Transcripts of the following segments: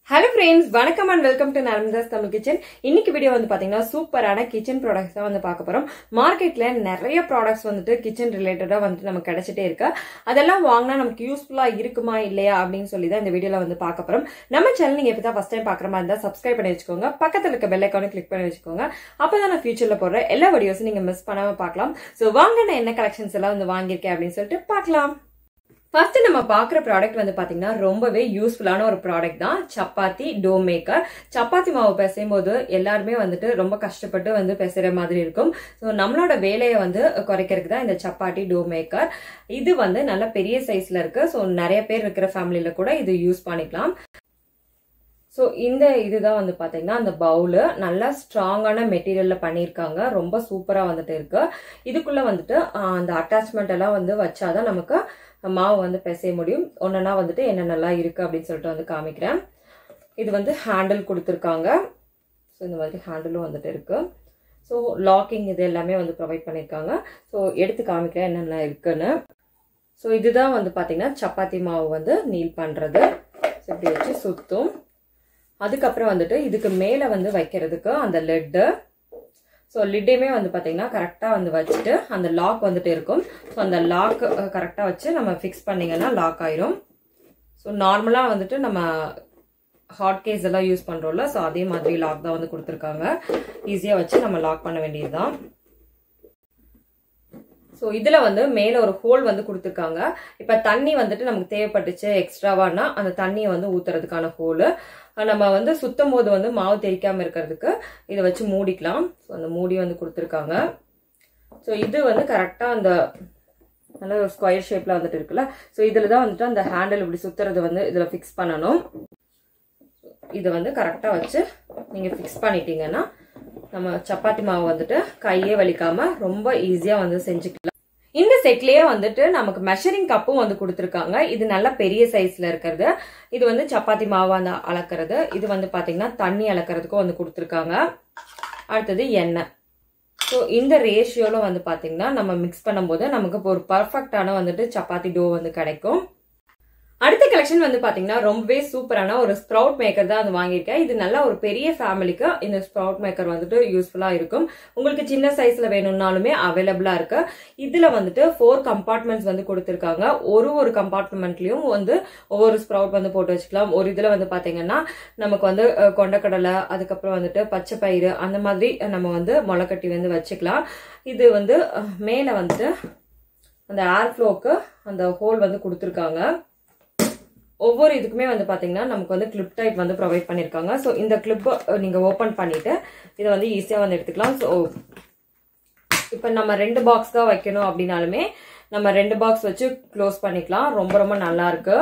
hello friends வணக்கம் and welcome to Narmada's Tamil kitchen இன்னைக்கு video வந்து பாத்தீங்கன்னா சூப்பரான கிச்சன் ப்ராடக்ட்ஸ் தான் வந்து பார்க்க போறோம் மார்க்கெட்ல நிறைய ப்ராடக்ட்ஸ் வந்துட்டு கிச்சன் ரிலேட்டடா வந்துட்டு நமக்கு கிடைச்சிட்டே இருக்கு அதெல்லாம் வாங்கினா நமக்கு யூஸ்ஃபுல்லா இருக்குமா இல்லையா அப்படின்னு சொல்லி தான் இந்த வீடியோல வந்து பார்க்க போறோம் நம்ம சேனல் நீங்க இப்போ ஃபர்ஸ்ட் டைம் பார்க்குற மாதிரி இருந்தா சப்ஸ்கிரைப் பண்ணி வச்சுக்கோங்க பக்கத்துல இருக்க பெல் ஐக்கானை கிளிக் பண்ணி வச்சுக்கோங்க அப்பதான் நான் ஃபியூச்சர்ல போடுற எல்லா வீடியோஸும் நீங்க மிஸ் பண்ணாம பார்க்கலாம் ஸோ வாங்க நான் என்ன கலெக்ஷன்ஸ் எல்லாம் வந்து வாங்கியிருக்கேன் அப்படின்னு சொல்லிட்டு பார்க்கலாம் ஃபர்ஸ்ட் நம்ம பார்க்குற ப்ராடக்ட் வந்து பாத்தீங்கன்னா ரொம்பவே யூஸ்ஃபுல்லான ஒரு ப்ராடக்ட் தான் சப்பாத்தி டோ மேக்கர் சப்பாத்தி மாவு பிசையும் போது எல்லாருமே வந்துட்டு ரொம்ப கஷ்டப்பட்டு வந்து பிசைற மாதிரி இருக்கும் ஸோ நம்மளோட வேலையை வந்து குறைக்கிறதுக்கு தான் இந்த சப்பாத்தி டோ மேக்கர் இது வந்து நல்ல பெரிய சைஸ்ல இருக்கு ஸோ நிறைய பேர் இருக்கிற ஃபேமிலியில கூட இது யூஸ் பண்ணிக்கலாம் ஸோ இந்த இதுதான் வந்து பார்த்தீங்கன்னா அந்த பவுலு நல்லா ஸ்ட்ராங்கான மெட்டீரியலில் பண்ணியிருக்காங்க ரொம்ப சூப்பராக வந்துட்டு இருக்கு இதுக்குள்ளே வந்துட்டு அந்த அட்டாச்மெண்ட் எல்லாம் வந்து வச்சாதான் நமக்கு மாவு வந்து பிசைய முடியும் ஒன்றுனா வந்துட்டு என்னென்னலாம் இருக்குது அப்படின்னு சொல்லிட்டு வந்து காமிக்கிறேன் இது வந்து ஹேண்டில் கொடுத்துருக்காங்க ஸோ இந்த மாதிரி ஹேண்டிலும் வந்துட்டு இருக்குது ஸோ லாக்கிங் இது எல்லாமே வந்து ப்ரொவைட் பண்ணியிருக்காங்க ஸோ எடுத்து காமிக்கிறேன் என்னென்ன இருக்குன்னு ஸோ இதுதான் வந்து பார்த்தீங்கன்னா சப்பாத்தி மாவு வந்து நீல் பண்ணுறது ஸோ இப்படி வச்சு சுற்றும் அதுக்கப்புறம் வந்துட்டு இதுக்கு மேலே வந்து வைக்கிறதுக்கு அந்த லெட்டு ஸோ லிட்டையுமே வந்து பார்த்தீங்கன்னா கரெக்டாக வந்து வச்சுட்டு அந்த லாக் வந்துட்டு இருக்கும் ஸோ அந்த லாக் கரெக்டாக வச்சு நம்ம ஃபிக்ஸ் பண்ணிங்கன்னா லாக் ஆயிரும் ஸோ நார்மலாக வந்துட்டு நம்ம ஹாட் கேஸ் எல்லாம் யூஸ் பண்ணுறோம்ல ஸோ அதே மாதிரி லாக் தான் வந்து கொடுத்துருக்காங்க ஈஸியாக வச்சு நம்ம லாக் பண்ண வேண்டியது தான் ஸோ இதில் வந்து மேலே ஒரு ஹோல் வந்து கொடுத்துருக்காங்க இப்போ தண்ணி வந்துட்டு நமக்கு தேவைப்பட்டுச்சு எக்ஸ்ட்ராவானா அந்த தண்ணியை வந்து ஊற்றுறதுக்கான ஹோலு நம்ம வந்து சுத்தம் போது வந்து மாவு தெரிக்காமல் இருக்கிறதுக்கு இதை வச்சு மூடிக்கலாம் ஸோ அந்த மூடி வந்து கொடுத்துருக்காங்க ஸோ இது வந்து கரெக்டாக அந்த நல்ல ஒரு ஸ்கொயர் ஷேப்பில் வந்துட்டு இருக்குல்ல ஸோ இதில் தான் வந்துட்டு அந்த ஹேண்டில் இப்படி சுற்றுறது வந்து இதில் ஃபிக்ஸ் பண்ணணும் இதை வந்து கரெக்டாக வச்சு நீங்கள் ஃபிக்ஸ் பண்ணிட்டீங்கன்னா நம்ம சப்பாத்தி மாவு வந்துட்டு கையே வலிக்காமல் ரொம்ப ஈஸியாக வந்து செஞ்சுக்கலாம் இந்த செட்லயே வந்துட்டு நமக்கு மெஷரிங் கப்பும் வந்து கொடுத்துருக்காங்க இது நல்ல பெரிய சைஸ்ல இருக்கிறது இது வந்து சப்பாத்தி மாவு அந்த அளக்கிறது இது வந்து பாத்தீங்கன்னா தண்ணி அளக்கிறதுக்கும் வந்து கொடுத்துருக்காங்க அடுத்தது எண்ணெய் ஸோ இந்த ரேஷியோல வந்து பாத்தீங்கன்னா நம்ம மிக்ஸ் பண்ணும்போது நமக்கு ஒரு பர்ஃபெக்டான வந்துட்டு சப்பாத்தி டோ வந்து கிடைக்கும் அடுத்த கலெக்ஷன் வந்து பாத்தீங்கன்னா ரொம்பவே சூப்பரான ஒரு ஸ்ப்ரவுட் மேக்கர் தான் அது வாங்கியிருக்கேன் இது நல்ல ஒரு பெரிய ஃபேமிலிக்கு இந்த ஸ்ப்ரவுட் மேக்கர் வந்துட்டு யூஸ்ஃபுல்லா இருக்கும் உங்களுக்கு சின்ன சைஸ்ல வேணும்னாலுமே அவைலபிளா இருக்கு இதுல வந்துட்டு ஃபோர் கம்பார்ட்மெண்ட்ஸ் வந்து கொடுத்துருக்காங்க ஒரு ஒரு கம்பார்ட்மெண்ட்லயும் வந்து ஒவ்வொரு ஸ்ப்ரவுட் வந்து போட்டு வச்சுக்கலாம் ஒரு இதுல வந்து பாத்தீங்கன்னா நமக்கு வந்து கொண்டக்கடலை அதுக்கப்புறம் வந்துட்டு பச்சை பயிறு அந்த மாதிரி நம்ம வந்து முளைக்கட்டி வந்து வச்சுக்கலாம் இது வந்து மேல வந்துட்டு அந்த ஏர் ஃப்ளோக்கு அந்த ஹோல் வந்து கொடுத்துருக்காங்க ஒவ்வொரு இதுக்குமே வந்து பார்த்தீங்கன்னா நமக்கு வந்து கிளிப் டைப் வந்து ப்ரொவைட் பண்ணியிருக்காங்க ஸோ இந்த கிளிப் நீங்கள் ஓப்பன் பண்ணிட்டு இதை வந்து ஈஸியாக வந்து எடுத்துக்கலாம் ஸோ இப்போ நம்ம ரெண்டு பாக்ஸ் தான் வைக்கணும் அப்படின்னாலுமே நம்ம ரெண்டு பாக்ஸ் வச்சு க்ளோஸ் பண்ணிக்கலாம் ரொம்ப ரொம்ப நல்லா இருக்கு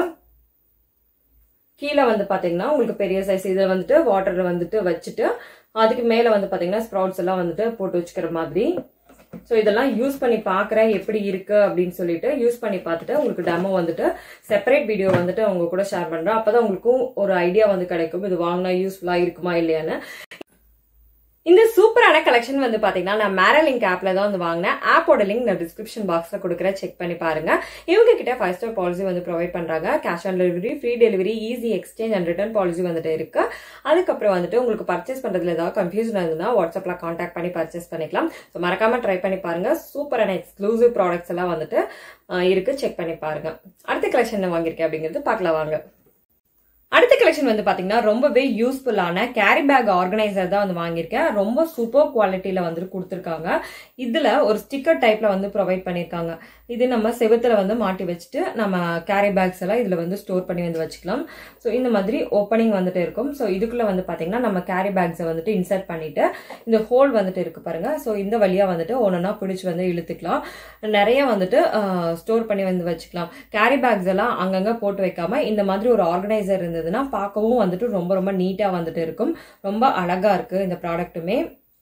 கீழே வந்து பார்த்தீங்கன்னா உங்களுக்கு பெரிய சைஸ் இதில் வந்துட்டு வாட்டரில் வந்துட்டு வச்சுட்டு அதுக்கு மேலே வந்து பார்த்தீங்கன்னா ஸ்ப்ரவுட்ஸ் எல்லாம் வந்துட்டு போட்டு வச்சுக்கிற மாதிரி ஸோ இதெல்லாம் யூஸ் பண்ணி பார்க்குறேன் எப்படி இருக்கு அப்படின்னு சொல்லிட்டு யூஸ் பண்ணி பார்த்துட்டு உங்களுக்கு டெமோ வந்துட்டு செப்பரேட் வீடியோ வந்துட்டு அவங்க கூட ஷேர் பண்ணுறேன் அப்போ தான் உங்களுக்கும் ஒரு ஐடியா வந்து கிடைக்கும் இது வாங்கினா யூஸ்ஃபுல்லாக இருக்குமா இல்லையான்னு இந்த சூப்பரான கலெக்ஷன் வந்து பாத்தீங்கன்னா நான் மேரா லிங்க் ஆப்ல தான் வந்து வாங்கினேன் ஆப்போட லிங்க் நான் டிஸ்கிரிப்ஷன் பாக்ஸ்ல கொடுக்குறேன் செக் பண்ணி பாருங்க இவங்க கிட்ட ஃபைவ் ஸ்டார் பாலிசி வந்து ப்ரொவைட் பண்றாங்க cash on delivery free delivery easy exchange and return policy வந்துட்டு இருக்கு அதுக்கப்புறம் வந்துட்டு உங்களுக்கு பர்ச்சேஸ் பண்றதுல ஏதாவது கன்ஃபியூஷன் இருந்ததுன்னா வாட்ஸ்அப்ல கான்டாக்ட் பண்ணி பர்ச்சேஸ் பண்ணிக்கலாம் ஸோ மறக்காம ட்ரை பண்ணி பாருங்க சூப்பரான எக்ஸ்க்ளூசிவ் ப்ராடக்ட்ஸ் எல்லாம் வந்துட்டு இருக்கு செக் பண்ணி பாருங்க அடுத்த கலெக்ஷன் வாங்கியிருக்கேன் அப்படிங்கிறது பார்க்கலாம் வாங்க அடுத்த கலெக்ஷன் வந்து பாத்தீங்கன்னா ரொம்பவே யூஸ்ஃபுல்லான கேரி பேக் ஆர்கனைசர் தான் வந்து வாங்கியிருக்கேன் ரொம்ப சூப்பர் குவாலிட்டியில வந்துட்டு கொடுத்துருக்காங்க இதுல ஒரு ஸ்டிக்கர் டைப்ல வந்து ப்ரொவைட் பண்ணிருக்காங்க இது நம்ம செவத்துல வந்து மாட்டி வச்சுட்டு நம்ம கேரி பேக்ஸ் எல்லாம் இதுல வந்து ஸ்டோர் பண்ணி வந்து வச்சுக்கலாம் ஸோ இந்த மாதிரி ஓப்பனிங் வந்துட்டு இருக்கும் ஸோ இதுக்குள்ள வந்து பாத்தீங்கன்னா நம்ம கேரி பேக்ஸை வந்துட்டு இன்சர்ட் பண்ணிட்டு இந்த ஹோல் வந்துட்டு இருக்கு பாருங்க ஸோ இந்த வழியா வந்துட்டு ஒன்னொன்னா பிடிச்சு வந்து இழுத்துக்கலாம் நிறைய வந்துட்டு ஸ்டோர் பண்ணி வந்து வச்சுக்கலாம் கேரி பேக்ஸ் எல்லாம் அங்கங்க போட்டு வைக்காம இந்த மாதிரி ஒரு ஆர்கனைசர் இருந்ததுன்னா பார்க்கவும் வந்துட்டு ரொம்ப ரொம்ப நீட்டா வந்துட்டு இருக்கும் ரொம்ப அழகா இருக்கு இந்த ப்ராடக்ட்டுமே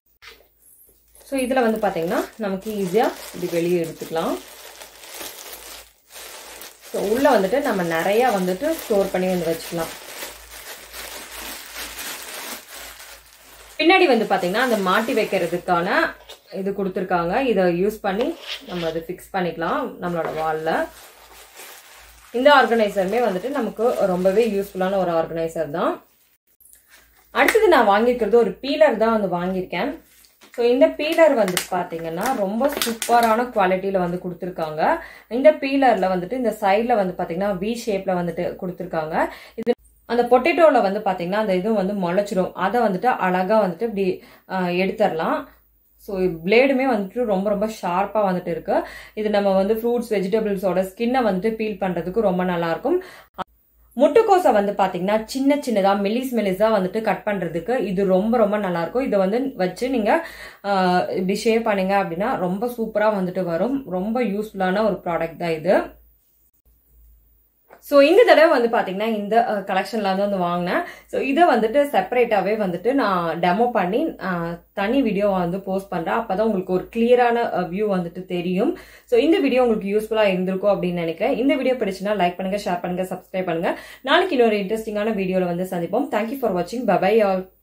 ஸோ இதில் வந்து பார்த்தீங்கன்னா நமக்கு ஈஸியாக இது வெளியே எடுத்துக்கலாம் ஸோ உள்ளே வந்துட்டு நம்ம நிறையா வந்துட்டு ஸ்டோர் பண்ணி வந்து வச்சுக்கலாம் பின்னாடி வந்து பார்த்தீங்கன்னா அந்த மாட்டி வைக்கிறதுக்கான இது கொடுத்துருக்காங்க இதை யூஸ் பண்ணி நம்ம அதை ஃபிக்ஸ் பண்ணிக்கலாம் நம்மளோட வாலில் இந்த ஆர்கனைசருமே வந்துட்டு நமக்கு ரொம்பவே யூஸ்ஃபுல்லான ஒரு ஆர்கனைசர் தான் அடுத்தது நான் வாங்கியிருக்கிறது ஒரு பீலர் தான் வந்து வாங்கியிருக்கேன் ஸோ இந்த பீலர் வந்து பார்த்தீங்கன்னா ரொம்ப சூப்பரான குவாலிட்டியில் வந்து கொடுத்துருக்காங்க இந்த பீலரில் வந்துட்டு இந்த சைடில் வந்து பார்த்தீங்கன்னா வி ஷேப்பில் வந்துட்டு கொடுத்துருக்காங்க இது அந்த பொட்டேட்டோவில் வந்து பார்த்தீங்கன்னா அந்த இதுவும் வந்து முளைச்சிடும் அதை வந்துட்டு அழகாக வந்துட்டு இப்படி எடுத்துடலாம் ஸோ பிளேடுமே வந்துட்டு ரொம்ப ரொம்ப ஷார்ப்பாக வந்துட்டு இருக்கு இது நம்ம வந்து ஃப்ரூட்ஸ் வெஜிடபிள்ஸோட ஸ்கின்னை வந்துட்டு பீல் பண்ணுறதுக்கு ரொம்ப நல்லாயிருக்கும் முட்டைக்கோசை வந்து பார்த்தீங்கன்னா சின்ன சின்னதாக மெலிஸ் மெலிஸாக வந்துட்டு கட் பண்ணுறதுக்கு இது ரொம்ப ரொம்ப நல்லாயிருக்கும் இதை வந்து வச்சு நீங்கள் இப்படி ஷேப் பண்ணீங்க அப்படின்னா ரொம்ப சூப்பராக வந்துட்டு வரும் ரொம்ப யூஸ்ஃபுல்லான ஒரு ப்ராடக்ட் தான் இது ஸோ இந்த தடவை வந்து பார்த்தீங்கன்னா இந்த கலெக்ஷனில் வந்து வந்து வாங்கினேன் ஸோ இதை வந்துட்டு செப்பரேட்டாகவே வந்துட்டு நான் டெமோ பண்ணி தனி வீடியோ வந்து போஸ்ட் பண்ணுறேன் அப்போ தான் உங்களுக்கு ஒரு கிளியரான வியூ வந்துட்டு தெரியும் ஸோ இந்த வீடியோ உங்களுக்கு யூஸ்ஃபுல்லாக இருந்திருக்கும் அப்படின்னு நினைக்கிறேன் இந்த வீடியோ பிடிச்சுன்னா லைக் பண்ணுங்கள் ஷேர் பண்ணுங்கள் சப்ஸ்கிரைப் பண்ணுங்கள் நாளைக்கு இன்னொரு இன்ட்ரெஸ்டிங்கான வீடியோவில் வந்து சந்திப்போம் தேங்க்யூ ஃபார் வாட்சிங் பபாய் ஆல்